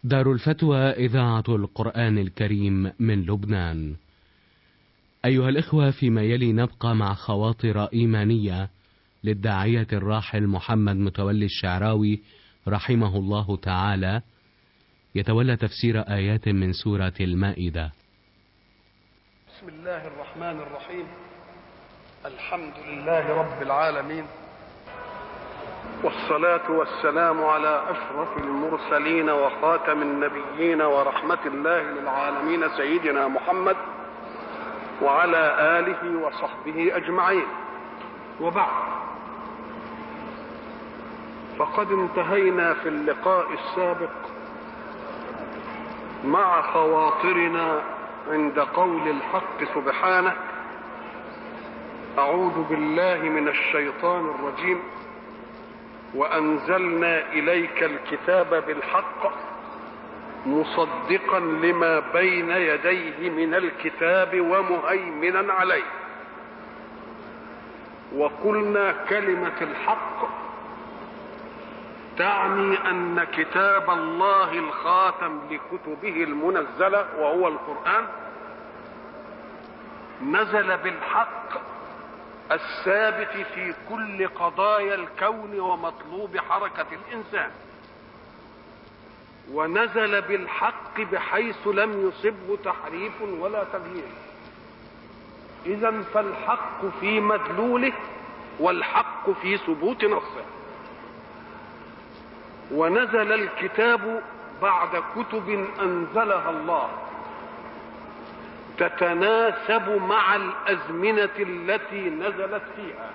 دار الفتوى إذاعة القرآن الكريم من لبنان. أيها الإخوة فيما يلي نبقى مع خواطر إيمانية للداعية الراحل محمد متولي الشعراوي رحمه الله تعالى يتولى تفسير آيات من سورة المائدة. بسم الله الرحمن الرحيم الحمد لله رب العالمين والصلاة والسلام على أشرف المرسلين وخاتم النبيين ورحمة الله للعالمين سيدنا محمد وعلى آله وصحبه أجمعين وبعد فقد انتهينا في اللقاء السابق مع خواطرنا عند قول الحق سبحانه أعوذ بالله من الشيطان الرجيم وأنزلنا إليك الكتاب بالحق مصدقا لما بين يديه من الكتاب ومهيمنا عليه وقلنا كلمة الحق تعني أن كتاب الله الخاتم لكتبه المنزلة وهو القرآن نزل بالحق الثابت في كل قضايا الكون ومطلوب حركة الإنسان ونزل بالحق بحيث لم يصبه تحريف ولا تغيير إذا فالحق في مدلوله والحق في ثبوت نصه ونزل الكتاب بعد كتب أنزلها الله تتناسب مع الازمنه التي نزلت فيها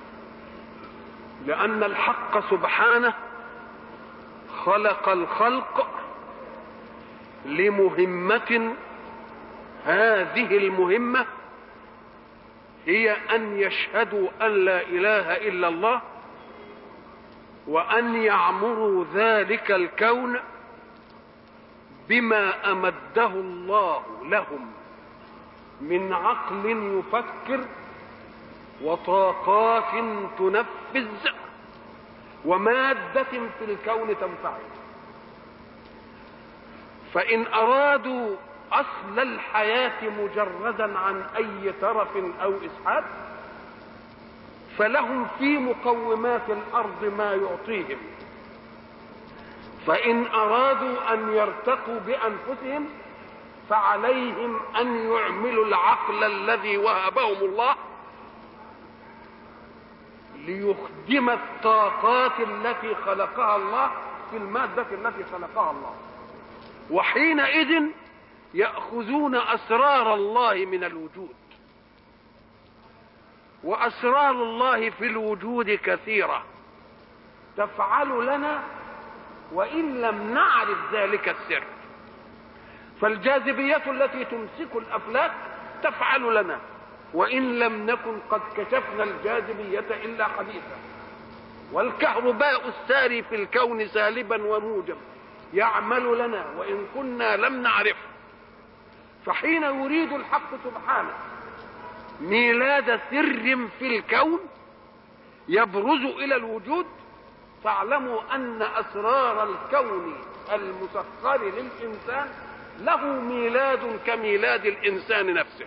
لان الحق سبحانه خلق الخلق لمهمه هذه المهمه هي ان يشهدوا ان لا اله الا الله وان يعمروا ذلك الكون بما امده الله لهم من عقل يفكر وطاقات تنفذ ومادة في الكون تنفعل فإن أرادوا أصل الحياة مجردا عن أي ترف أو إسعاد فلهم في مقومات الأرض ما يعطيهم فإن أرادوا أن يرتقوا بأنفسهم فعليهم ان يعملوا العقل الذي وهبهم الله ليخدم الطاقات التي خلقها الله في الماده التي خلقها الله وحينئذ ياخذون اسرار الله من الوجود واسرار الله في الوجود كثيره تفعل لنا وان لم نعرف ذلك السر فالجاذبية التي تمسك الأفلاك تفعل لنا وإن لم نكن قد كشفنا الجاذبية إلا حديثا والكهرباء الساري في الكون سالبا وموجب يعمل لنا وإن كنا لم نعرف فحين يريد الحق سبحانه ميلاد سر في الكون يبرز إلى الوجود فاعلموا أن أسرار الكون المسخر للإنسان له ميلاد كميلاد الانسان نفسه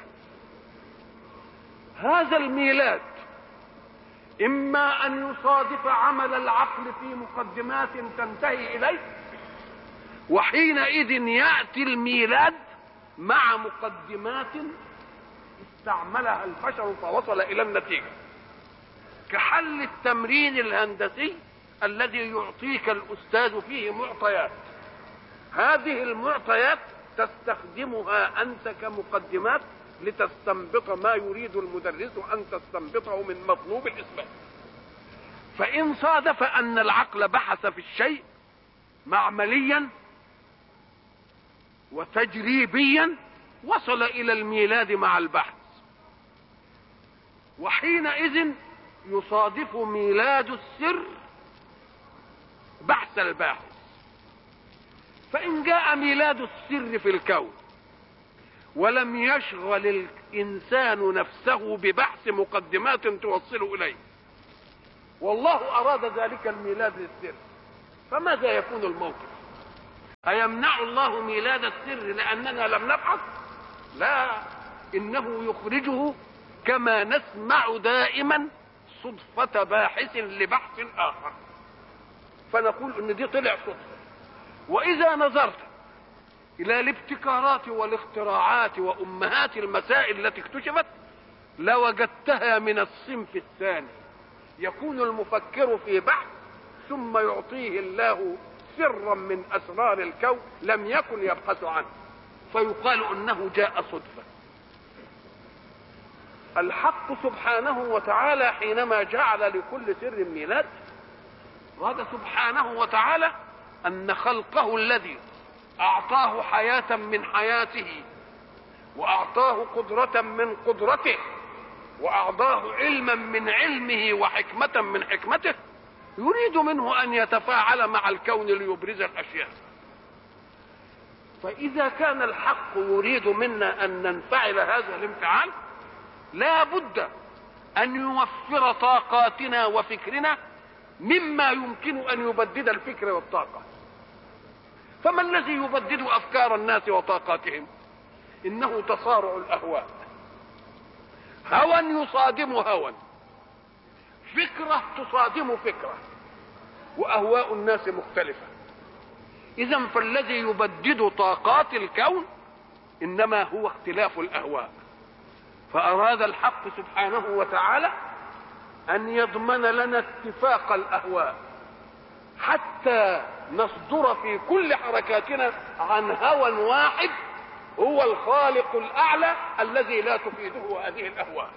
هذا الميلاد اما ان يصادف عمل العقل في مقدمات تنتهي اليه وحينئذ ياتي الميلاد مع مقدمات استعملها البشر فوصل الى النتيجه كحل التمرين الهندسي الذي يعطيك الاستاذ فيه معطيات هذه المعطيات تستخدمها انت كمقدمات لتستنبط ما يريد المدرس ان تستنبطه من مطلوب الاثبات فان صادف ان العقل بحث في الشيء معمليا وتجريبيا وصل الى الميلاد مع البحث وحينئذ يصادف ميلاد السر بحث الباحث فإن جاء ميلاد السر في الكون ولم يشغل الإنسان نفسه ببحث مقدمات توصل إليه والله أراد ذلك الميلاد للسر فماذا يكون الموقف أيمنع الله ميلاد السر لأننا لم نبحث لا إنه يخرجه كما نسمع دائما صدفة باحث لبحث آخر فنقول إن دي طلع صدفة وإذا نظرت إلى الابتكارات والاختراعات وأمهات المسائل التي اكتشفت لوجدتها من الصنف الثاني يكون المفكر في بحث ثم يعطيه الله سرا من اسرار الكون لم يكن يبحث عنه فيقال انه جاء صدفه الحق سبحانه وتعالى حينما جعل لكل سر ميلاد هذا سبحانه وتعالى ان خلقه الذي اعطاه حياه من حياته واعطاه قدره من قدرته واعطاه علما من علمه وحكمه من حكمته يريد منه ان يتفاعل مع الكون ليبرز الاشياء فاذا كان الحق يريد منا ان ننفعل هذا الانفعال لا بد ان يوفر طاقاتنا وفكرنا مما يمكن ان يبدد الفكر والطاقه فما الذي يبدد افكار الناس وطاقاتهم انه تصارع الاهواء هوى يصادم هوى فكره تصادم فكره واهواء الناس مختلفه اذا فالذي يبدد طاقات الكون انما هو اختلاف الاهواء فاراد الحق سبحانه وتعالى ان يضمن لنا اتفاق الاهواء حتى نصدر في كل حركاتنا عن هوى واحد هو الخالق الاعلى الذي لا تفيده هذه الاهواء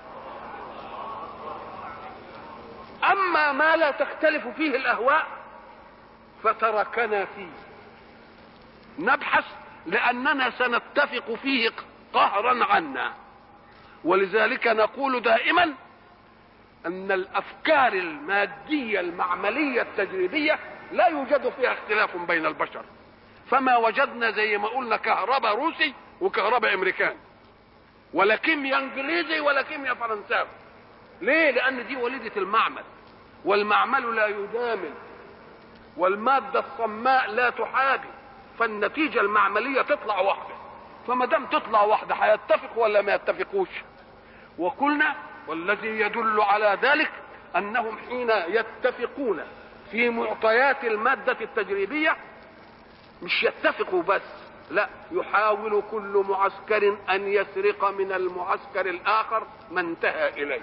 اما ما لا تختلف فيه الاهواء فتركنا فيه نبحث لاننا سنتفق فيه قهرا عنا ولذلك نقول دائما ان الافكار الماديه المعمليه التجريبيه لا يوجد فيها اختلاف بين البشر فما وجدنا زي ما قلنا كهرباء روسي وكهرباء امريكاني ولا كيمياء انجليزي ولا كيمياء فرنساوي ليه لان دي وليده المعمل والمعمل لا يجامل والماده الصماء لا تحابي فالنتيجه المعمليه تطلع واحده فما دام تطلع واحده هيتفق ولا ما يتفقوش وقلنا والذي يدل على ذلك انهم حين يتفقون في معطيات الماده التجريبيه مش يتفقوا بس لا يحاول كل معسكر ان يسرق من المعسكر الاخر ما انتهى اليه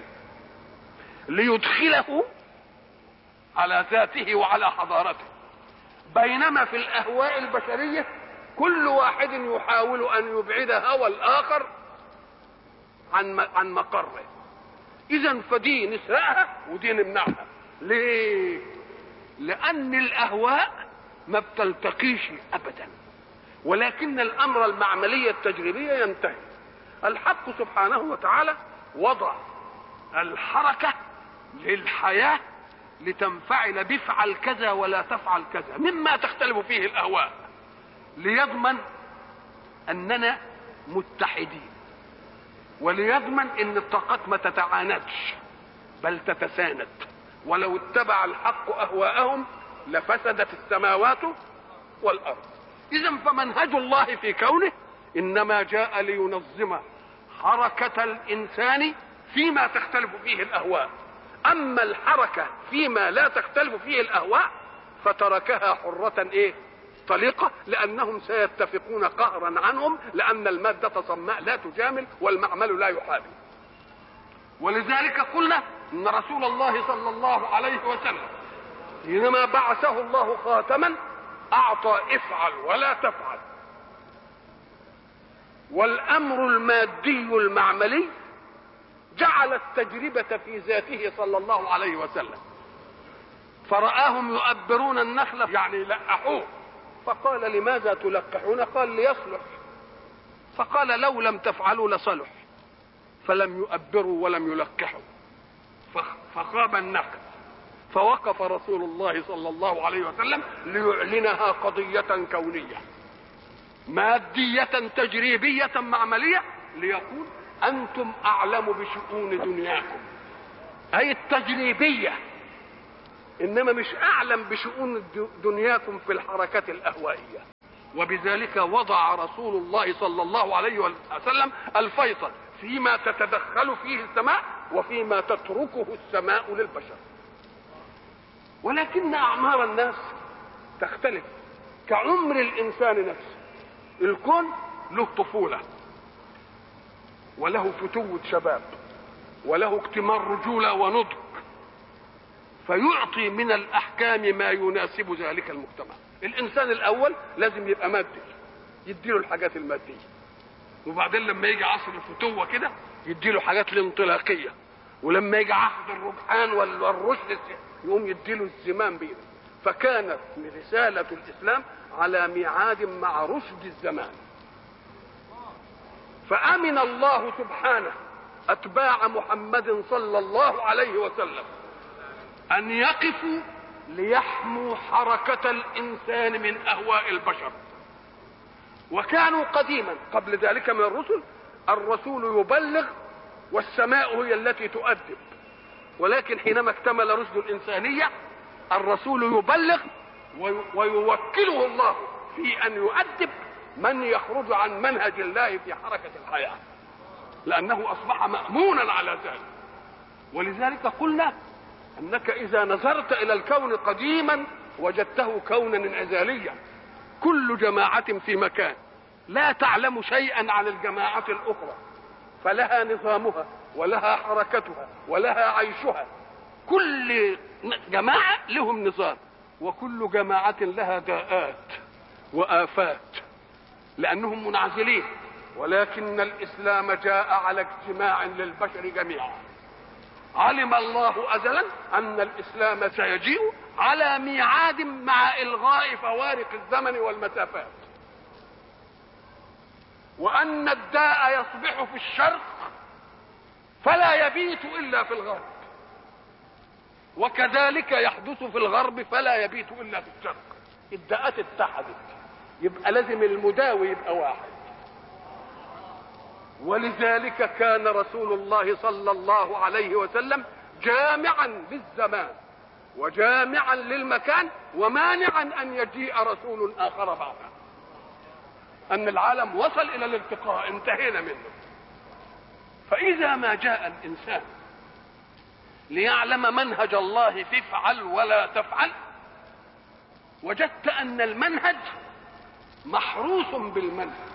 ليدخله على ذاته وعلى حضارته بينما في الاهواء البشريه كل واحد يحاول ان يبعد هوى الاخر عن عن مقره اذا فدي نسرقها ودي نمنعها ليه لان الاهواء ما بتلتقيش ابدا ولكن الامر المعمليه التجريبيه ينتهي الحق سبحانه وتعالى وضع الحركه للحياه لتنفعل بفعل كذا ولا تفعل كذا مما تختلف فيه الاهواء ليضمن اننا متحدين وليضمن ان الطاقات ما تتعاندش بل تتساند ولو اتبع الحق اهواءهم لفسدت السماوات والارض اذا فمنهج الله في كونه انما جاء لينظم حركه الانسان فيما تختلف فيه الاهواء اما الحركه فيما لا تختلف فيه الاهواء فتركها حره ايه طليقة لأنهم سيتفقون قهرا عنهم لأن المادة صماء لا تجامل والمعمل لا يحابي ولذلك قلنا أن رسول الله صلى الله عليه وسلم حينما بعثه الله خاتما أعطى افعل ولا تفعل والأمر المادي المعملي جعل التجربة في ذاته صلى الله عليه وسلم فرآهم يؤبرون النخل يعني لقحوه فقال لماذا تلقحون قال ليصلح فقال لو لم تفعلوا لصلح فلم يؤبروا ولم يلقحوا فخاب النخل فوقف رسول الله صلى الله عليه وسلم ليعلنها قضية كونية مادية تجريبية معملية ليقول أنتم أعلم بشؤون دنياكم أي التجريبية انما مش اعلم بشؤون دنياكم في الحركات الاهوائيه وبذلك وضع رسول الله صلى الله عليه وسلم الفيصل فيما تتدخل فيه السماء وفيما تتركه السماء للبشر ولكن اعمار الناس تختلف كعمر الانسان نفسه الكون له طفوله وله فتوه شباب وله اكتمال رجوله ونضج فيعطي من الاحكام ما يناسب ذلك المجتمع الانسان الاول لازم يبقى مادي يديله الحاجات الماديه وبعدين لما يجي عصر الفتوه كده يديله حاجات الانطلاقيه ولما يجي عهد الرجحان والرشد يقوم يديله الزمام بيده فكانت رساله الاسلام على ميعاد مع رشد الزمان فامن الله سبحانه اتباع محمد صلى الله عليه وسلم ان يقفوا ليحموا حركه الانسان من اهواء البشر وكانوا قديما قبل ذلك من الرسل الرسول يبلغ والسماء هي التي تؤدب ولكن حينما اكتمل رشد الانسانيه الرسول يبلغ ويوكله الله في ان يؤدب من يخرج عن منهج الله في حركه الحياه لانه اصبح مامونا على ذلك ولذلك قلنا انك اذا نظرت الى الكون قديما وجدته كونا انعزاليا كل جماعه في مكان لا تعلم شيئا عن الجماعه الاخرى فلها نظامها ولها حركتها ولها عيشها كل جماعه لهم نظام وكل جماعه لها داءات وافات لانهم منعزلين ولكن الاسلام جاء على اجتماع للبشر جميعا علم الله ازلا ان الاسلام سيجيء على ميعاد مع الغاء فوارق الزمن والمسافات وان الداء يصبح في الشرق فلا يبيت الا في الغرب وكذلك يحدث في الغرب فلا يبيت الا في الشرق الداءات اتحدت يبقى لازم المداوي يبقى واحد ولذلك كان رسول الله صلى الله عليه وسلم جامعا للزمان وجامعا للمكان ومانعا ان يجيء رسول اخر بعده ان العالم وصل الى الالتقاء انتهينا منه فاذا ما جاء الانسان ليعلم منهج الله تفعل ولا تفعل وجدت ان المنهج محروس بالمنهج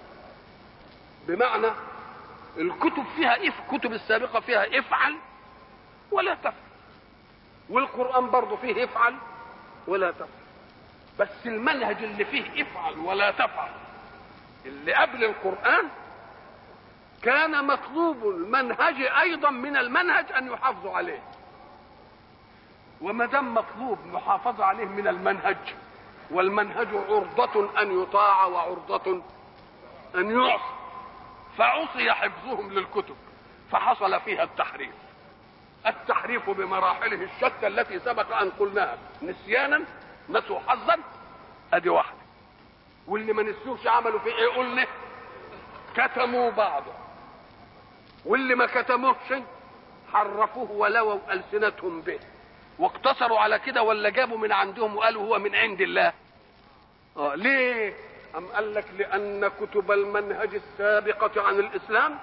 بمعنى الكتب فيها اف كتب السابقه فيها افعل ولا تفعل والقران برضه فيه افعل ولا تفعل بس المنهج اللي فيه افعل ولا تفعل اللي قبل القران كان مطلوب المنهج ايضا من المنهج ان يحافظوا عليه وما دام مطلوب محافظه عليه من المنهج والمنهج عرضة أن يطاع وعرضة أن يعصى فعصي حفظهم للكتب فحصل فيها التحريف التحريف بمراحله الشتى التي سبق أن قلناها نسيانا نسوا حظا أدي واحدة واللي ما نسيوش عملوا في إيه قلنا كتموا بعضه واللي ما كتموهش حرفوه ولووا ألسنتهم به واقتصروا على كده ولا جابوا من عندهم وقالوا هو من عند الله اه ليه أم قال لك لأن كتب المنهج السابقة عن الإسلام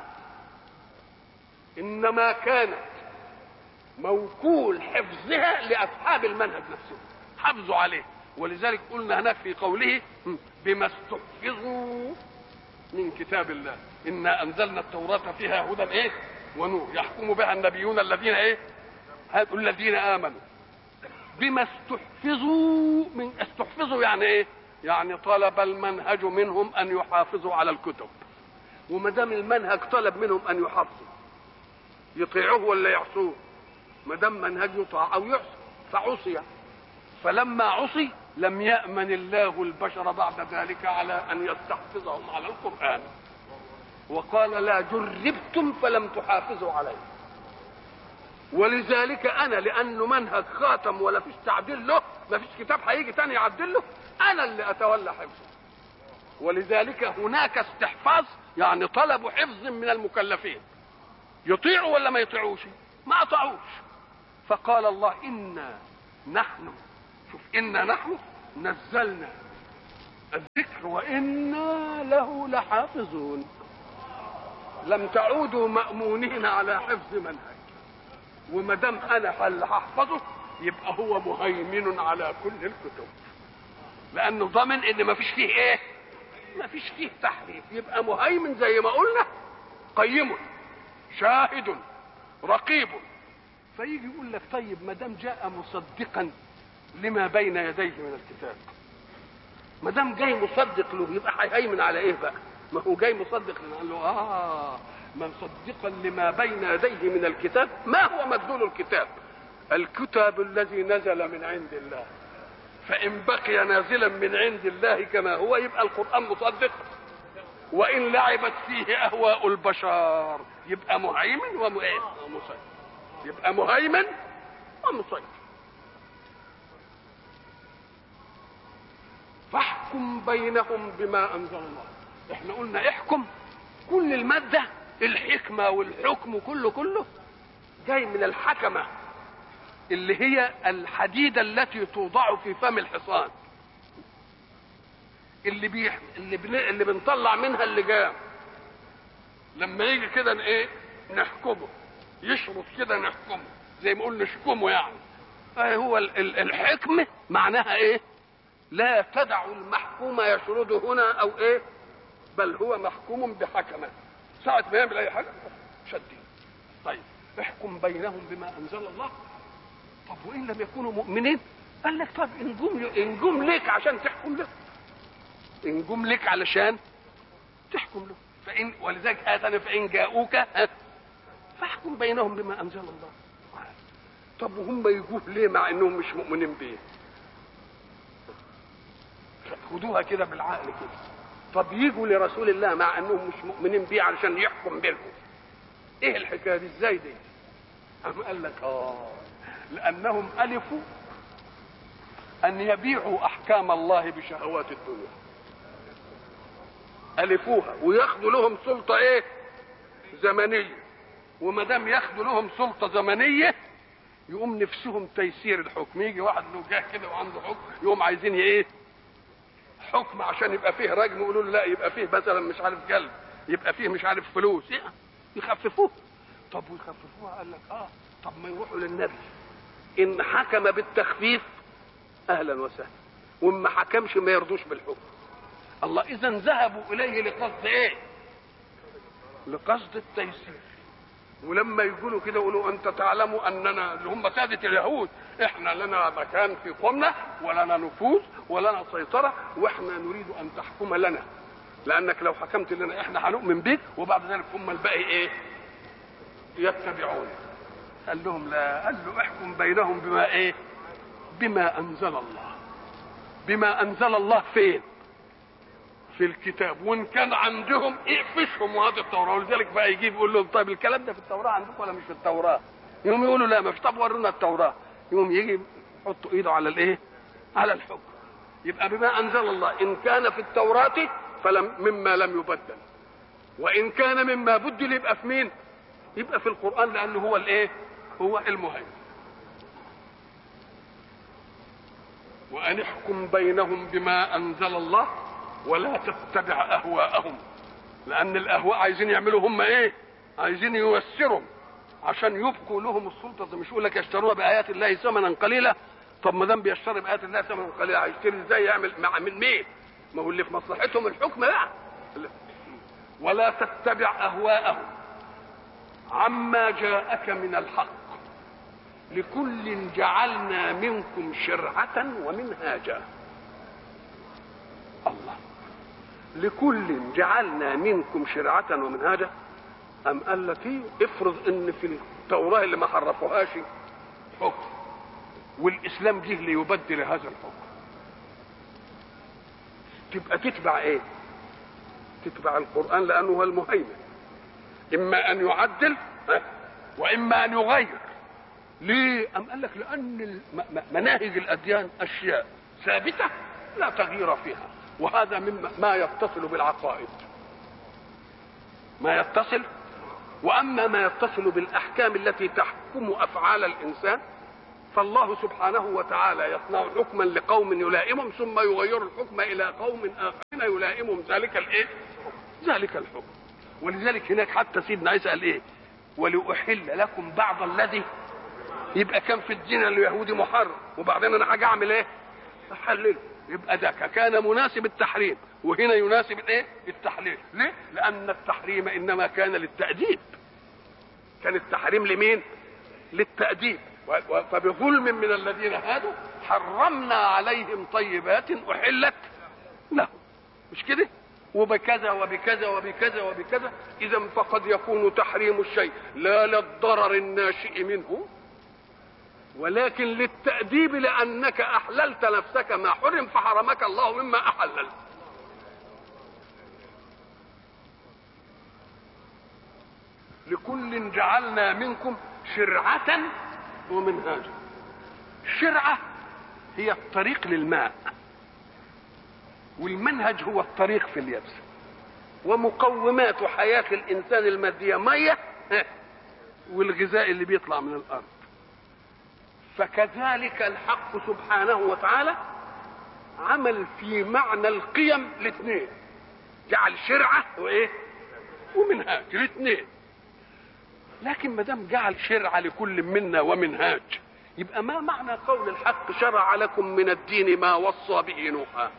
إنما كانت موكول حفظها لأصحاب المنهج نفسه حافظوا عليه ولذلك قلنا هناك في قوله بما استحفظوا من كتاب الله إنا أنزلنا التوراة فيها هدى إيه ونور يحكم بها النبيون الذين إيه الذين آمنوا بما استحفظوا من استحفظوا يعني ايه؟ يعني طلب المنهج منهم ان يحافظوا على الكتب وما دام المنهج طلب منهم ان يحافظوا يطيعوه ولا يعصوه ما دام منهج يطاع او يعصى فعصي فلما عصي لم يأمن الله البشر بعد ذلك على ان يستحفظهم على القرآن وقال لا جربتم فلم تحافظوا عليه ولذلك انا لانه منهج خاتم ولا فيش تعديل له ما فيش كتاب هيجي تاني يعدل له انا اللي اتولى حفظه ولذلك هناك استحفاظ يعني طلب حفظ من المكلفين يطيعوا ولا ما يطيعوش ما اطاعوش فقال الله انا نحن شوف انا نحن نزلنا الذكر وإنا له لحافظون لم تعودوا مأمونين على حفظ منهج وما دام انا اللي هحفظه يبقى هو مهيمن على كل الكتب لانه ضامن ان ما فيش فيه ايه ما فيش فيه تحريف يبقى مهيمن زي ما قلنا قيم شاهد رقيب فيجي يقول لك طيب ما دام جاء مصدقا لما بين يديه من الكتاب ما دام جاي مصدق له يبقى هيهيمن على ايه بقى ما هو جاي مصدق لنا قال له اه مصدقا لما بين يديه من الكتاب ما هو مدلول الكتاب الكتاب الذي نزل من عند الله فإن بقي نازلا من عند الله كما هو يبقى القرآن مصدق وإن لعبت فيه أهواء البشر يبقى مهيمن ومسيطر يبقى مهيمن ومسيطر فاحكم بينهم بما أنزل الله احنا قلنا احكم كل المادة الحكمة والحكم كله كله جاي من الحكمة اللي هي الحديدة التي توضع في فم الحصان اللي بي اللي, بن... اللي بنطلع منها اللجام لما يجي كده ايه نحكمه يشرط كده نحكمه زي ما قلنا نشكمه يعني آه هو ال... ال... الحكمة معناها ايه لا تدع المحكوم يشرد هنا او ايه بل هو محكوم بحكمه ساعة ما يعمل أي حاجة شدين طيب احكم بينهم بما أنزل الله طب وإن لم يكونوا مؤمنين قال لك طب إن جم إن جم لك عشان تحكم له إن جم لك علشان تحكم له فإن ولذلك آية فإن جاءوك فاحكم بينهم بما أنزل الله طب وهم يجوه ليه مع إنهم مش مؤمنين بيه خدوها كده بالعقل كده طب يجوا لرسول الله مع انهم مش مؤمنين بيه علشان يحكم بينهم ايه الحكايه دي ازاي دي قام قال لك اه لانهم الفوا ان يبيعوا احكام الله بشهوات الدنيا الفوها وياخدوا لهم سلطه ايه زمنيه وما دام ياخدوا لهم سلطه زمنيه يقوم نفسهم تيسير الحكم يجي واحد له جاه كده وعنده حكم يقوم عايزين ايه حكم عشان يبقى فيه رجم يقولوا له لا يبقى فيه مثلا مش عارف جلد يبقى فيه مش عارف فلوس يخففوه طب ويخففوها قال لك اه طب ما يروحوا للنبي ان حكم بالتخفيف اهلا وسهلا وان ما حكمش ما يرضوش بالحكم الله اذا ذهبوا اليه لقصد ايه لقصد التيسير ولما يقولوا كده يقولوا انت تعلموا اننا اللي هم ساده اليهود احنا لنا مكان في قومنا ولنا نفوذ ولنا سيطره واحنا نريد ان تحكم لنا لانك لو حكمت لنا احنا هنؤمن بك وبعد ذلك هم الباقي ايه يتبعون قال لهم لا قال له احكم بينهم بما ايه بما انزل الله بما انزل الله فين في الكتاب وان كان عندهم اقفشهم وهذه التوراه ولذلك بقى يجيب يقول لهم طيب الكلام ده في التوراه عندكم ولا مش في التوراه؟ يقوم يقولوا لا ما فيش طب ورونا التوراه يقوم يجي يحط ايده على الايه؟ على الحكم يبقى بما انزل الله ان كان في التوراه فلم مما لم يبدل وان كان مما بدل يبقى في مين؟ يبقى في القران لانه هو الايه؟ هو المهيمن وان احكم بينهم بما انزل الله ولا تتبع اهواءهم لان الاهواء عايزين يعملوا هم ايه عايزين ييسروا عشان يبقوا لهم السلطه مش يقول لك يشترون بايات الله ثمنا قليلا طب ما دام بيشتري بايات الله ثمنا قليلا هيشتري ازاي يعمل مع من مين ما هو اللي في مصلحتهم الحكم بقى ولا تتبع اهواءهم عما جاءك من الحق لكل جعلنا منكم شرعه ومنهاجا الله لكل جعلنا منكم شرعة ومنهاجا أم قال لك إيه افرض إن في التوراة اللي ما حرفوهاش حكم والإسلام جه ليبدل هذا الحكم تبقى تتبع إيه؟ تتبع القرآن لأنه هو المهيمن إما أن يعدل وإما أن يغير ليه؟ أم قال لك لأن مناهج الأديان أشياء ثابتة لا تغيير فيها وهذا مما ما يتصل بالعقائد ما يتصل واما ما يتصل بالاحكام التي تحكم افعال الانسان فالله سبحانه وتعالى يصنع حكما لقوم يلائمهم ثم يغير الحكم الى قوم اخرين يلائمهم ذلك الايه؟ ذلك الحكم ولذلك هناك حتى سيدنا عيسى قال ايه؟ ولأحل لكم بعض الذي يبقى كان في الدين اليهودي محرم وبعدين انا حاجه اعمل ايه؟ احلله يبقى ده كان مناسب التحريم وهنا يناسب الايه؟ التحليل ليه؟ لان التحريم انما كان للتأديب كان التحريم لمين؟ للتأديب فبظلم من الذين هادوا حرمنا عليهم طيبات احلت لهم مش كده وبكذا وبكذا وبكذا وبكذا اذا فقد يكون تحريم الشيء لا للضرر الناشئ منه ولكن للتأديب لأنك أحللت نفسك ما حرم فحرمك الله مما أحلل لكل جعلنا منكم شرعة ومنهاجا الشرعة هي الطريق للماء والمنهج هو الطريق في اليبس ومقومات حياة الإنسان المادية مية والغذاء اللي بيطلع من الأرض فكذلك الحق سبحانه وتعالى عمل في معنى القيم الاثنين جعل شرعة وإيه ومنهاج الاثنين لكن ما دام جعل شرعة لكل منا ومنهاج يبقى ما معنى قول الحق شرع لكم من الدين ما وصى به نوحا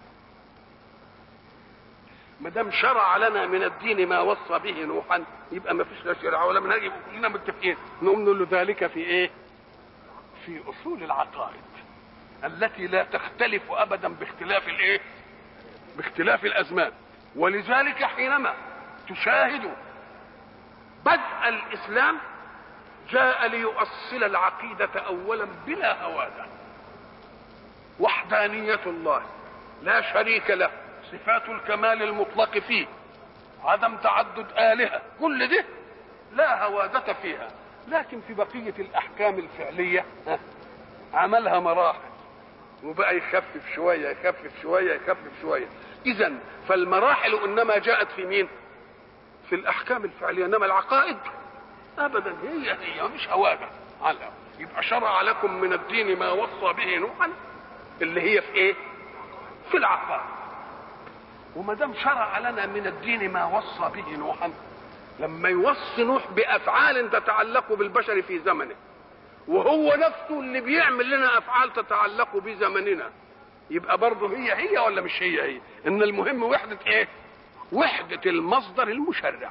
ما دام شرع لنا من الدين ما وصى به نوحا يبقى ما فيش لا شرع ولا منهج يبقى كلنا متفقين نقوم نقول له ذلك في ايه؟ في اصول العقائد التي لا تختلف ابدا باختلاف الايه؟ باختلاف الازمان ولذلك حينما تشاهد بدء الاسلام جاء ليؤصل العقيدة أولا بلا هوادة وحدانية الله لا شريك له صفات الكمال المطلق فيه عدم تعدد آلهة كل ده لا هوادة فيها لكن في بقية الأحكام الفعلية عملها مراحل وبقى يخفف شوية يخفف شوية يخفف شوية إذا فالمراحل إنما جاءت في مين؟ في الأحكام الفعلية إنما العقائد ابدا هي هي مش هواده على يبقى شرع لكم من الدين ما وصى به نوحا اللي هي في ايه في العقائد وما دام شرع لنا من الدين ما وصى به نوحا لما يوصي نوح بافعال تتعلق بالبشر في زمنه وهو نفسه اللي بيعمل لنا افعال تتعلق بزمننا يبقى برضه هي هي ولا مش هي هي ان المهم وحده ايه وحده المصدر المشرع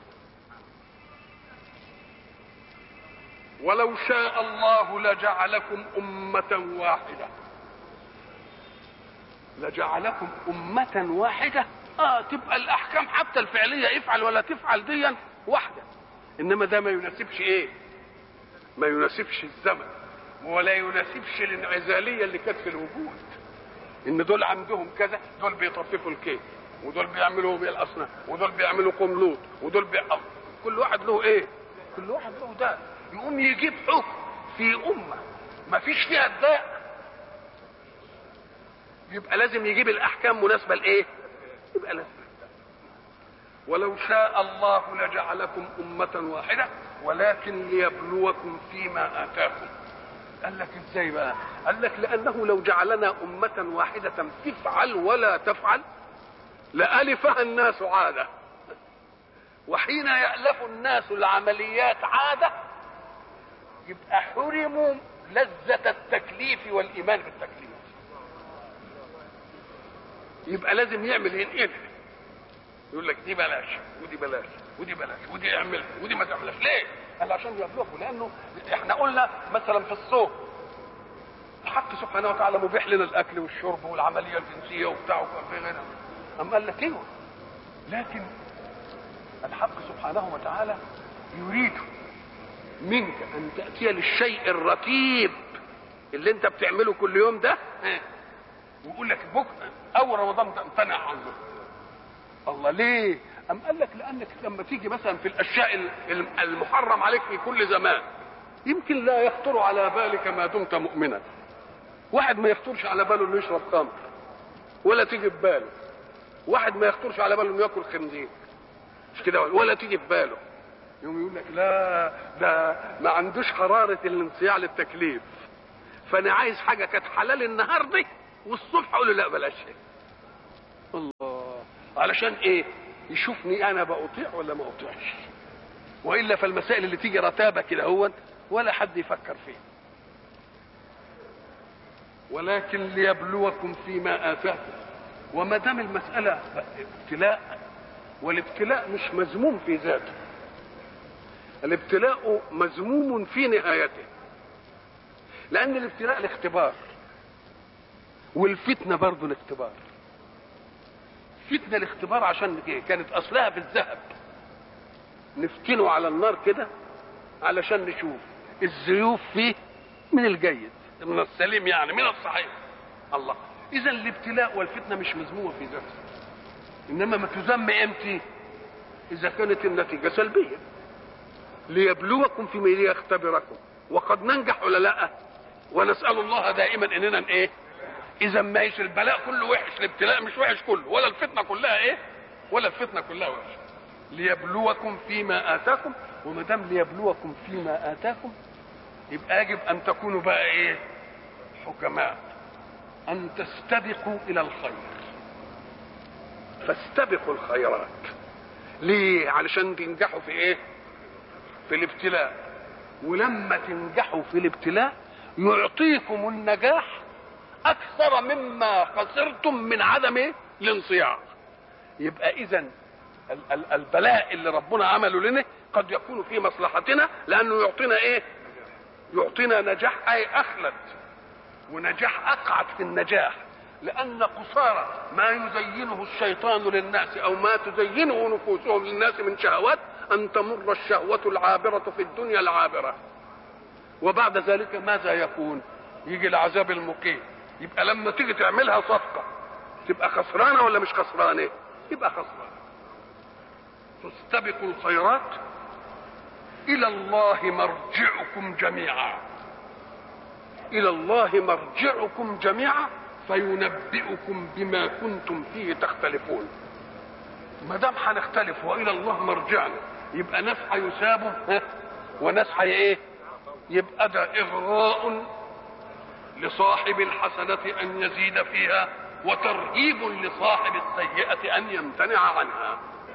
ولو شاء الله لجعلكم أمة واحدة لجعلكم أمة واحدة آه تبقى الأحكام حتى الفعلية افعل ولا تفعل ديا واحدة إنما ده ما يناسبش إيه؟ ما يناسبش الزمن ولا يناسبش الانعزالية اللي كانت في الوجود إن دول عندهم كذا دول بيطففوا الكيك ودول بيعملوا بالأصنام ودول بيعملوا قملوط ودول بيعملوا كل واحد له إيه؟ كل واحد له ده يقوم يجيب حكم في أمة ما فيش فيها الداء يبقى لازم يجيب الأحكام مناسبة لإيه؟ يبقى لازم ولو شاء الله لجعلكم أمة واحدة ولكن ليبلوكم فيما آتاكم قال لك ازاي بقى؟ قال لك لأنه لو جعلنا أمة واحدة تفعل ولا تفعل لألفها الناس عادة وحين يألف الناس العمليات عادة يبقى حرموا لذة التكليف والإيمان بالتكليف يبقى لازم يعمل ينقلها يقول لك دي بلاش ودي بلاش ودي بلاش ودي اعملها ودي ما تعملهاش ليه؟ قال عشان يبلغوا لانه احنا قلنا مثلا في الصوم الحق سبحانه وتعالى مبيح لنا الاكل والشرب والعمليه الجنسيه وبتاع وفي غيرها أم قال لك ايوه لكن الحق سبحانه وتعالى يريد منك ان تاتي للشيء الرتيب اللي انت بتعمله كل يوم ده ويقول لك بكره اول رمضان تمتنع عنه الله ليه ام قال لك لانك لما تيجي مثلا في الاشياء المحرم عليك في كل زمان يمكن لا يخطر على بالك ما دمت مؤمنا واحد ما يخطرش على باله انه يشرب خمر ولا تيجي في باله واحد ما يخطرش على باله انه ياكل خنزير مش كده ولا تيجي في باله يوم يقول لك لا ده ما عندوش حرارة الانصياع للتكليف فانا عايز حاجه كانت حلال النهارده والصبح اقول له لا بلاش هيك الله علشان ايه يشوفني انا بأطيع ولا ما اطيعش والا فالمسائل اللي تيجي رتابه كده هو ولا حد يفكر فيها ولكن ليبلوكم فيما اتاكم وما دام المساله ابتلاء والابتلاء مش مذموم في ذاته الابتلاء مذموم في نهايته لان الابتلاء الاختبار والفتنه برضه الاختبار فتنه الاختبار عشان ايه كانت اصلها في الذهب نفتنه على النار كده علشان نشوف الزيوف فيه من الجيد من السليم يعني من الصحيح الله اذا الابتلاء والفتنه مش مذمومه في ذاتها انما ما تذم امتى اذا كانت النتيجه سلبيه ليبلوكم فيما ليختبركم وقد ننجح ولا لا ونسال الله دائما اننا ايه اذا ما ايش البلاء كله وحش الابتلاء مش وحش كله ولا الفتنه كلها ايه ولا الفتنه كلها وحش ليبلوكم فيما اتاكم وما دام ليبلوكم فيما اتاكم يبقى يجب ان تكونوا بقى ايه حكماء ان تستبقوا الى الخير فاستبقوا الخيرات ليه علشان تنجحوا في ايه في الابتلاء ولما تنجحوا في الابتلاء يعطيكم النجاح اكثر مما خسرتم من عدم إيه؟ الانصياع يبقى اذا البلاء اللي ربنا عمله لنا قد يكون في مصلحتنا لانه يعطينا ايه يعطينا نجاح اي اخلد ونجاح اقعد في النجاح لان قصارى ما يزينه الشيطان للناس او ما تزينه نفوسهم للناس من شهوات ان تمر الشهوه العابره في الدنيا العابره وبعد ذلك ماذا يكون يجي العذاب المقيم يبقى لما تيجي تعملها صفقه تبقى خسرانه ولا مش خسرانه يبقى خسرانه تستبقوا الخيرات الى الله مرجعكم جميعا الى الله مرجعكم جميعا فينبئكم بما كنتم فيه تختلفون ما دام هنختلف والى الله مرجعنا يبقى ناس هيسابوا وناس هي ايه يبقى ده اغراء لصاحب الحسنه ان يزيد فيها وترهيب لصاحب السيئه ان يمتنع عنها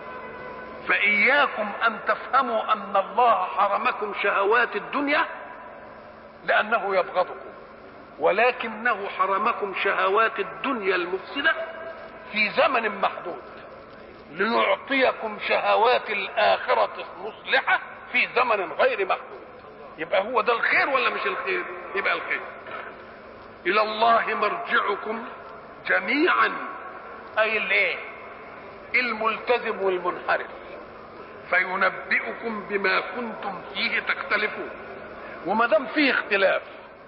فإياكم أن تفهموا أن الله حرمكم شهوات الدنيا لأنه يبغضكم ولكنه حرمكم شهوات الدنيا المفسدة في زمن محدود ليعطيكم شهوات الآخرة المصلحة في زمن غير محدود يبقى هو ده الخير ولا مش الخير يبقى الخير إلى الله مرجعكم جميعا أي الايه الملتزم والمنحرف فينبئكم بما كنتم فيه تختلفون وما دام فيه اختلاف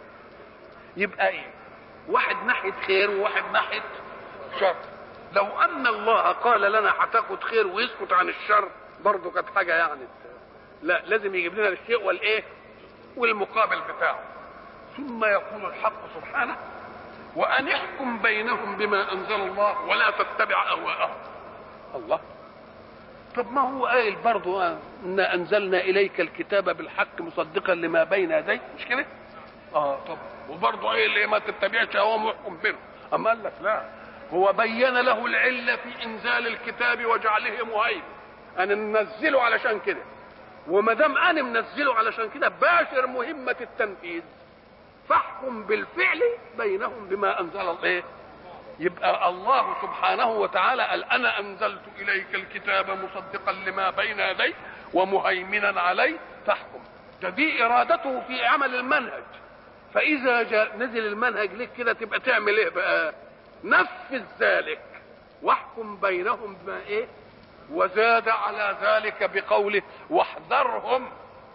يبقى ايه واحد ناحيه خير وواحد ناحيه شر لو ان الله قال لنا هتاخد خير ويسكت عن الشر برضه كانت حاجه يعني لا لازم يجيب لنا الشيء والايه والمقابل بتاعه ثم يقول الحق سبحانه وان احكم بينهم بما انزل الله ولا تتبع اهواءهم الله طب ما هو قايل برضه انا انزلنا اليك الكتاب بالحق مصدقا لما بين يديه مش كده؟ اه طب وبرضه قايل ايه ما تتبعش هو محكم بينهم اما قال لك لا هو بين له العله في انزال الكتاب وجعله مهيمن انا منزله علشان كده وما دام انا منزله علشان كده باشر مهمه التنفيذ فاحكم بالفعل بينهم بما انزل الايه؟ يبقى الله سبحانه وتعالى قال انا انزلت اليك الكتاب مصدقا لما بين يديه ومهيمنا عليه فاحكم ده دي ارادته في عمل المنهج فاذا جاء نزل المنهج لك كده تبقى تعمل ايه بقى نفذ ذلك واحكم بينهم بما ايه وزاد على ذلك بقوله واحذرهم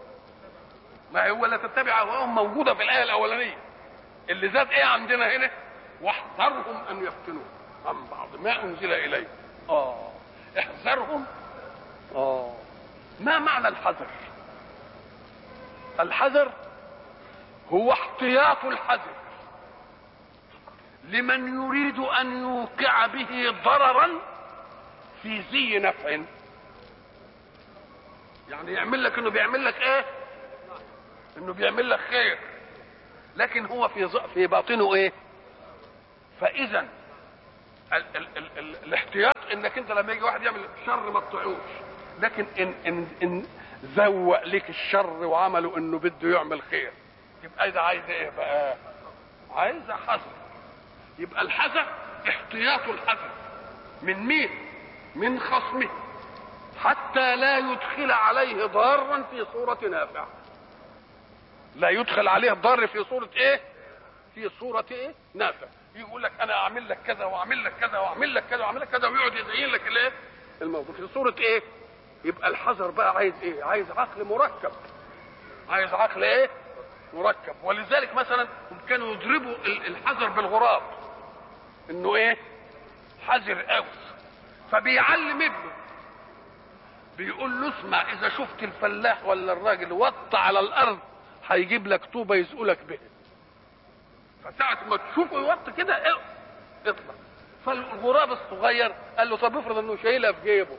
ما هو لا تتبع اهواءهم موجوده في الايه الاولانيه اللي زاد ايه عندنا هنا واحذرهم ان يفتنوا عن بعض ما انزل اليه اه احذرهم اه ما معنى الحذر الحذر هو احتياط الحذر لمن يريد ان يوقع به ضررا في زي نفع يعني يعمل لك انه بيعمل لك ايه انه بيعمل لك خير لكن هو في ظ- في باطنه ايه فاذا ال ال ال ال الاحتياط انك انت لما يجي واحد يعمل شر ما تطيعوش لكن ان ان ان زوق لك الشر وعمله انه بده يعمل خير يبقى ده عايز ايه بقى عايز حذر يبقى الحذر احتياط الحذر من مين من خصمه حتى لا يدخل عليه ضارا في صورة نافع لا يدخل عليه ضار في صورة ايه في صورة ايه نافع يقول لك انا اعمل لك كذا واعمل لك كذا واعمل لك كذا واعمل لك كذا ويقعد يزين لك الايه الموضوع في صورة ايه يبقى الحذر بقى عايز ايه عايز عقل مركب عايز عقل ايه مركب ولذلك مثلا هم كانوا يضربوا ال- الحذر بالغراب انه ايه حذر قوي فبيعلم ابنه بيقول له اسمع اذا شفت الفلاح ولا الراجل وط على الارض هيجيب لك طوبه يسألك بها فساعة ما تشوفه يوط كده اه، اطلع فالغراب الصغير قال له طب افرض انه شايلها في جيبه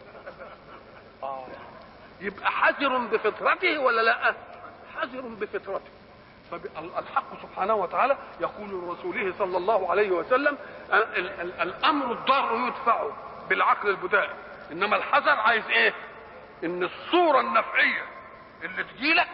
آه. يبقى حذر بفطرته ولا لا حذر بفطرته فالحق سبحانه وتعالى يقول لرسوله صلى الله عليه وسلم ال- ال- ال- الامر الضار يدفع بالعقل البدائي انما الحذر عايز ايه ان الصوره النفعيه اللي تجيلك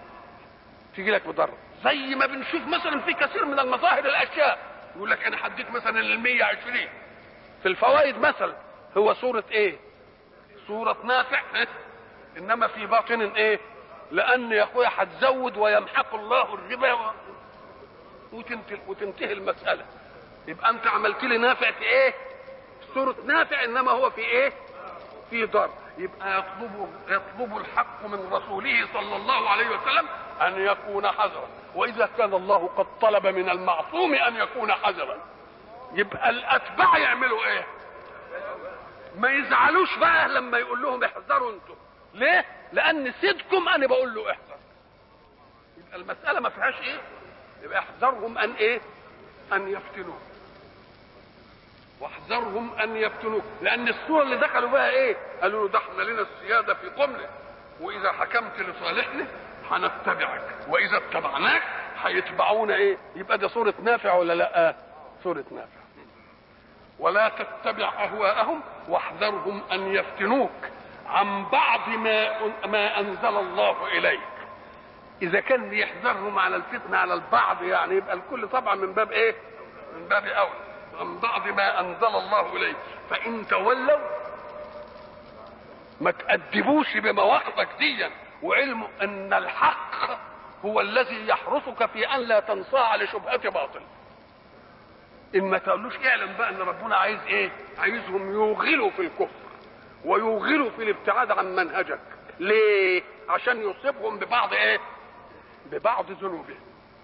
تجيلك بضر زي ما بنشوف مثلا في كثير من المظاهر الاشياء يقول لك انا حديت مثلا ال 120 في الفوائد مثلا هو صوره ايه صورة نافع إيه؟ انما في باطن ايه لان يا اخويا هتزود ويمحق الله الربا و... وتنتهي, وتنتهي المسألة يبقى انت عملت لي نافع في ايه صورة نافع انما هو في ايه في ضر يبقى يطلب يطلب الحق من رسوله صلى الله عليه وسلم ان يكون حذرا واذا كان الله قد طلب من المعصوم ان يكون حذرا يبقى الاتباع يعملوا ايه ما يزعلوش بقى لما يقول لهم احذروا انتم ليه لان سيدكم انا بقول له احذر يبقى المساله ما فيهاش ايه يبقى احذرهم ان ايه ان يفتنوك واحذرهم ان يفتنوك لان الصوره اللي دخلوا بها ايه قالوا له ده احنا لنا السياده في قمنا واذا حكمت لصالحنا هنتبعك واذا اتبعناك هيتبعونا ايه يبقى ده صوره نافع ولا لا صوره نافع ولا تتبع اهواءهم واحذرهم ان يفتنوك عن بعض ما ما انزل الله اليك اذا كان يحذرهم على الفتنه على البعض يعني يبقى الكل طبعا من باب ايه من باب اولى عن بعض ما انزل الله اليك فان تولوا ما تأدبوش بمواقفك ديا وعلم ان الحق هو الذي يحرسك في ان لا تنصاع لشبهه باطل ان ما تقولوش اعلم بقى ان ربنا عايز ايه عايزهم يوغلوا في الكفر ويوغلوا في الابتعاد عن منهجك ليه عشان يصيبهم ببعض ايه ببعض ذنوبهم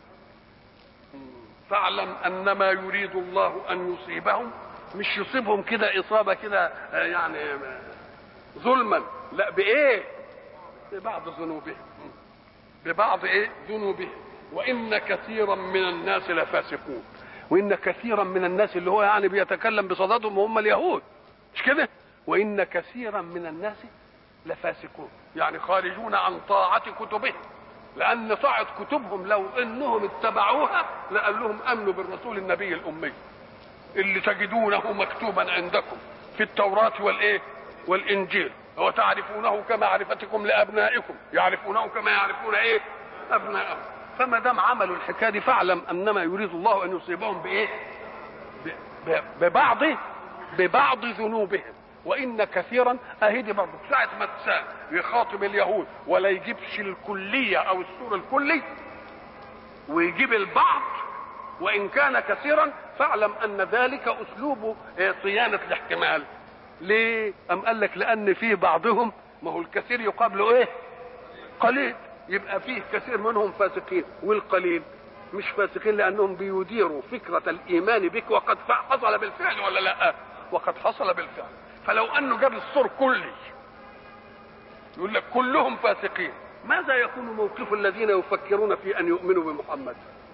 فاعلم انما يريد الله ان يصيبهم مش يصيبهم كده اصابه كده آه، يعني آه، ظلما لا بايه ببعض ذنوبهم ببعض ايه ذنوبهم وان كثيرا من الناس لفاسقون وان كثيرا من الناس اللي هو يعني بيتكلم بصددهم هم اليهود مش كده وان كثيرا من الناس لفاسقون يعني خارجون عن طاعة كتبهم لأن طاعة كتبهم لو إنهم اتبعوها لقال لهم آمنوا بالرسول النبي الأمي اللي تجدونه مكتوبا عندكم في التوراة والإيه والإنجيل وتعرفونه كمعرفتكم لأبنائكم يعرفونه كما يعرفون إيه أبنائهم فما دام عملوا الحكاية دي فاعلم أنما يريد الله أن يصيبهم بإيه ب- ب- ببعض ببعض ذنوبهم وان كثيرا اهدي برضه ساعه ما تسال يخاطب اليهود ولا يجيبش الكليه او السور الكلي ويجيب البعض وان كان كثيرا فاعلم ان ذلك اسلوب آه، صيانه الاحتمال ليه ام قال لك لان في بعضهم ما هو الكثير يقابله ايه قليل يبقى فيه كثير منهم فاسقين والقليل مش فاسقين لانهم بيديروا فكره الايمان بك وقد حصل بالفعل ولا لا وقد حصل بالفعل فلو انه جاب السور كلي يقول لك كلهم فاسقين ماذا يكون موقف الذين يفكرون في ان يؤمنوا بمحمد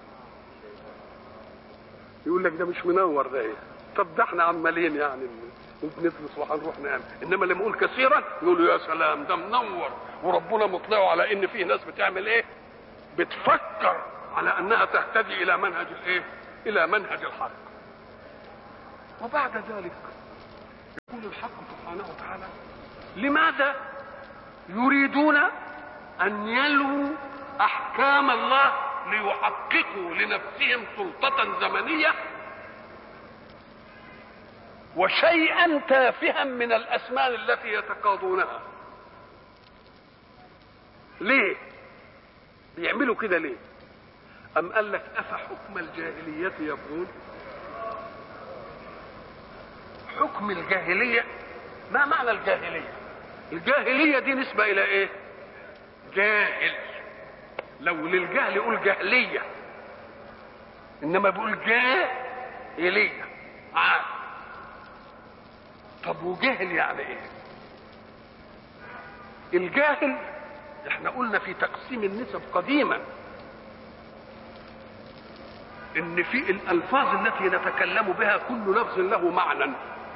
يقول لك ده مش منور ده ايه طب ده احنا عمالين يعني وبندرس وهنروح نعمل انما لما يقول كثيرا يقولوا يا سلام ده منور وربنا مطلعه على ان في ناس بتعمل ايه بتفكر على انها تهتدي الى منهج الايه الى منهج الحق وبعد ذلك يقول الحق سبحانه وتعالى لماذا يريدون ان يلووا احكام الله ليحققوا لنفسهم سلطه زمنيه وشيئا تافها من الاسمان التي يتقاضونها ليه بيعملوا كده ليه ام قال لك افحكم الجاهليه يبغون حكم الجاهليه ما معنى الجاهليه الجاهليه دي نسبه الى ايه جاهل لو للجهل يقول جهليه انما بيقول جاهليه عاد طب وجهل يعني ايه الجاهل احنا قلنا في تقسيم النسب قديما ان في الالفاظ التي نتكلم بها كل لفظ له معنى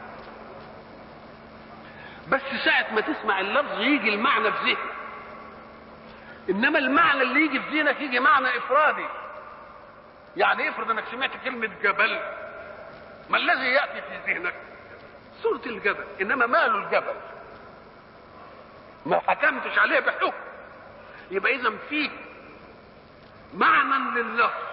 بس ساعة ما تسمع اللفظ يجي المعنى في ذهنك انما المعنى اللي يجي في ذهنك يجي معنى افرادي يعني افرض انك سمعت كلمة جبل ما الذي يأتي في ذهنك صورة الجبل انما ماله الجبل ما حكمتش عليه بحكم يبقى اذا فيه معنى لللفظ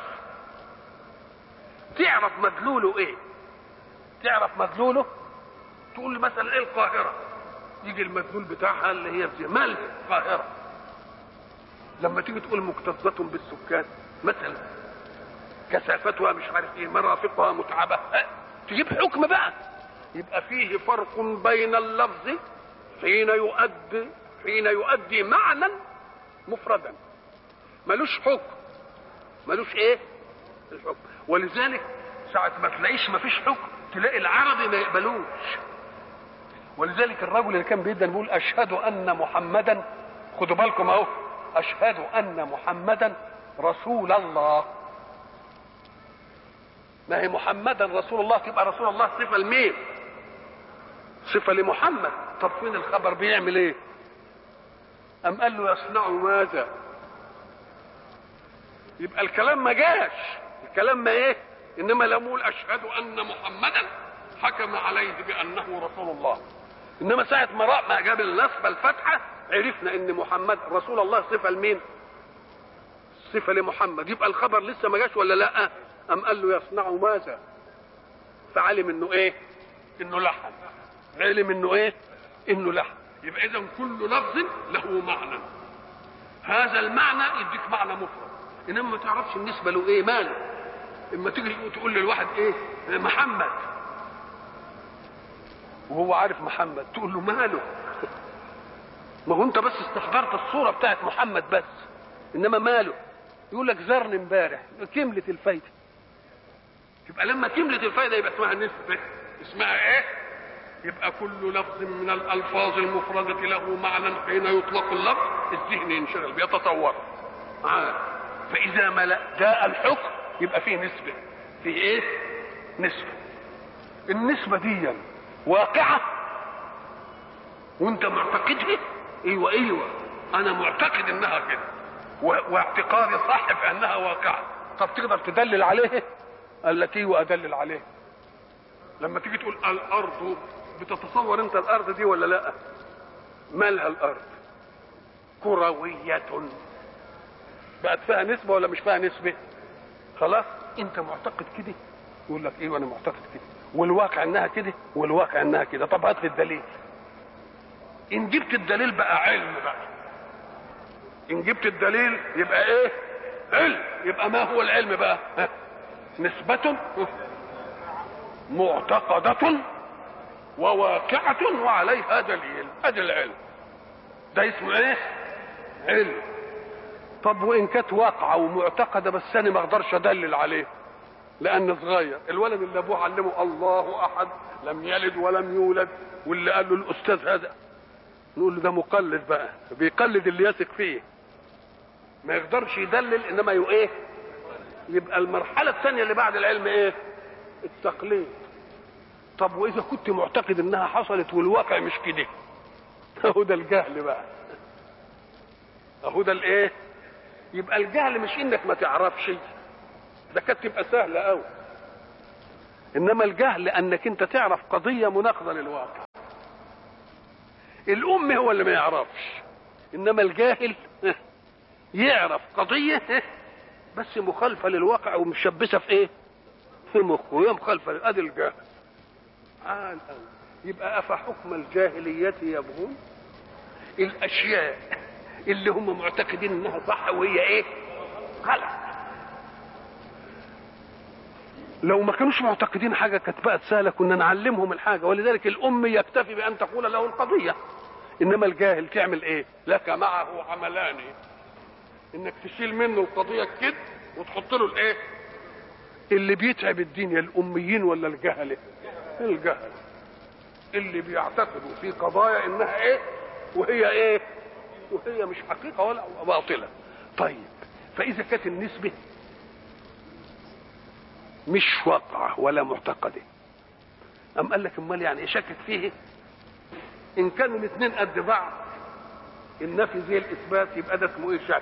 تعرف مدلوله ايه تعرف مدلوله تقول لي مثلا ايه القاهره يجي المدلول بتاعها اللي هي في مال القاهره لما تيجي تقول مكتظة بالسكان مثلا كثافتها مش عارف ايه مرافقها متعبة تجيب حكم بقى يبقى فيه فرق بين اللفظ حين يؤدي حين يؤدي معنى مفردا ملوش حكم ملوش ايه الحكم ولذلك ساعة ما تلاقيش ما فيش حكم تلاقي العربي ما يقبلوش ولذلك الرجل اللي كان بيدن بيقول اشهد ان محمدا خدوا بالكم اهو اشهد ان محمدا رسول الله ما هي محمدا رسول الله تبقى رسول الله صفه لمين صفه لمحمد طب فين الخبر بيعمل ايه ام قال له يصنع ماذا يبقى الكلام ما جاش الكلام ما ايه انما لم يقول اشهد ان محمدا حكم عليه بانه رسول الله انما ساعه ما رأى ما جاب النصب الفتحه عرفنا ان محمد رسول الله صفه لمين صفه لمحمد يبقى الخبر لسه ما جاش ولا لا ام قال له يصنع ماذا فعلم انه ايه انه لحن علم انه ايه انه لحن يبقى اذا كل لفظ له معنى هذا المعنى يديك معنى مفرد انما ما تعرفش النسبه له ايه ماله اما تيجي تقول للواحد ايه محمد وهو عارف محمد تقول له ماله ما هو انت بس استحضرت الصوره بتاعت محمد بس انما ماله يقول لك زرني امبارح كملت الفايده يبقى لما كملت الفايده يبقى اسمها نسبه اسمها ايه يبقى كل لفظ من الالفاظ المفرده له معنى حين يطلق اللفظ الذهن ينشغل بيتطور آه. فاذا ما جاء الحكم يبقى فيه نسبه فيه ايه نسبه النسبه دي واقعه وانت معتقدها ايوه ايوه انا معتقد انها كده واعتقادي صح في انها واقعه طب تقدر تدلل عليه قال لك ايوه ادلل عليه لما تيجي تقول الارض بتتصور انت الارض دي ولا لا مالها الارض كرويه بقت فيها نسبه ولا مش فيها نسبه خلاص انت معتقد كده يقول لك ايوه انا معتقد كده والواقع انها كده والواقع انها كده طب هات لي الدليل ان جبت الدليل بقى علم بقى ان جبت الدليل يبقى ايه علم يبقى ما هو العلم بقى ها؟ نسبة معتقدة وواقعة وعليها دليل ادي العلم ده اسمه ايه علم طب وان كانت واقعة ومعتقدة بس انا ما اقدرش ادلل عليه لان صغير الولد اللي ابوه علمه الله احد لم يلد ولم يولد واللي قال له الاستاذ هذا نقول له ده مقلد بقى بيقلد اللي يثق فيه ما يقدرش يدلل انما يو ايه يبقى المرحله الثانيه اللي بعد العلم ايه التقليد طب واذا كنت معتقد انها حصلت والواقع مش كده اهو ده الجهل بقى اهو ده الايه يبقى الجهل مش انك ما تعرفش ده كانت تبقى سهله قوي انما الجهل انك انت تعرف قضيه مناقضه للواقع الام هو اللي ما يعرفش انما الجاهل يعرف قضيه بس مخالفه للواقع ومشبثه في ايه في مخه وهي مخالفه ادي الجهل عال قوي يبقى افحكم الجاهليه يبغون الاشياء اللي هم معتقدين انها صح وهي ايه غلط لو ما كانوش معتقدين حاجه كانت بقت سهله كنا نعلمهم الحاجه ولذلك الام يكتفي بان تقول له القضيه انما الجاهل تعمل ايه لك معه عملان انك تشيل منه القضيه كده وتحط له الايه اللي بيتعب الدين يا الاميين ولا الجهله الجهل اللي بيعتقدوا في قضايا انها ايه وهي ايه وهي مش حقيقه ولا باطله طيب فاذا كانت النسبه مش واقعه ولا معتقده أم قال لك امال يعني ايه شكك فيه ان كانوا الاثنين قد بعض النفي زي الاثبات يبقى ده اسمه ايه شك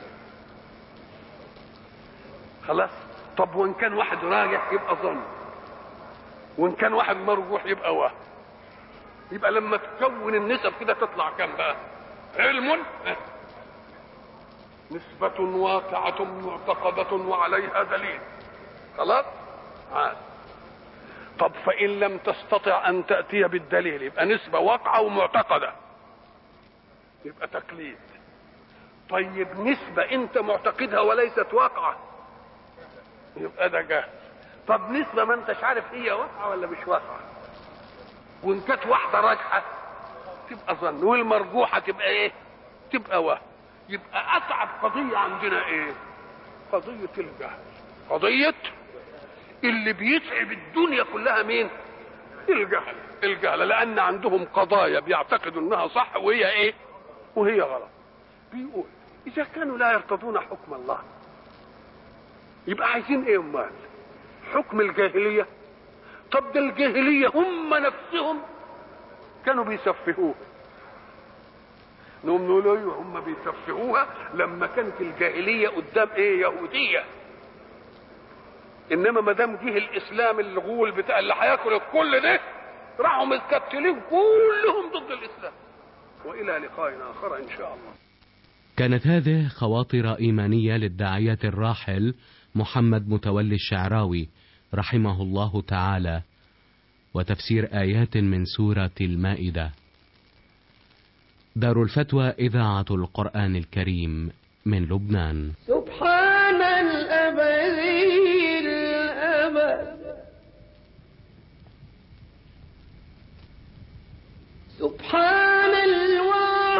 خلاص طب وان كان واحد راجح يبقى ظن وان كان واحد مرجوح يبقى وهم يبقى لما تكون النسب كده تطلع كام بقى علم نسبة واقعة معتقدة وعليها دليل خلاص عاد طب فإن لم تستطع أن تأتي بالدليل يبقى نسبة واقعة ومعتقدة يبقى تقليد طيب نسبة أنت معتقدها وليست واقعة يبقى ده جهل طب نسبة ما أنتش عارف هي واقعة ولا مش واقعة وإن كانت واحدة راجحة تبقى ظن والمرجوحة تبقى إيه؟ تبقى وهم يبقى أصعب قضية عندنا إيه؟ قضية الجهل قضية اللي بيتعب الدنيا كلها مين الجهل الجهل لان عندهم قضايا بيعتقدوا انها صح وهي ايه وهي غلط بيقول اذا كانوا لا يرتضون حكم الله يبقى عايزين ايه امال حكم الجاهليه طب ده الجاهليه هم نفسهم كانوا بيسفهوها نقوم نقول ايوه هم بيسفهوها لما كانت الجاهليه قدام ايه يهوديه انما ما دام جه الاسلام الغول بتاع اللي هياكل الكل ده راحوا متكتلين كلهم ضد الاسلام والى لقاء اخر ان شاء الله كانت هذه خواطر إيمانية للداعية الراحل محمد متولي الشعراوي رحمه الله تعالى وتفسير آيات من سورة المائدة دار الفتوى إذاعة القرآن الكريم من لبنان سبحان الأبدي الأبد سبحان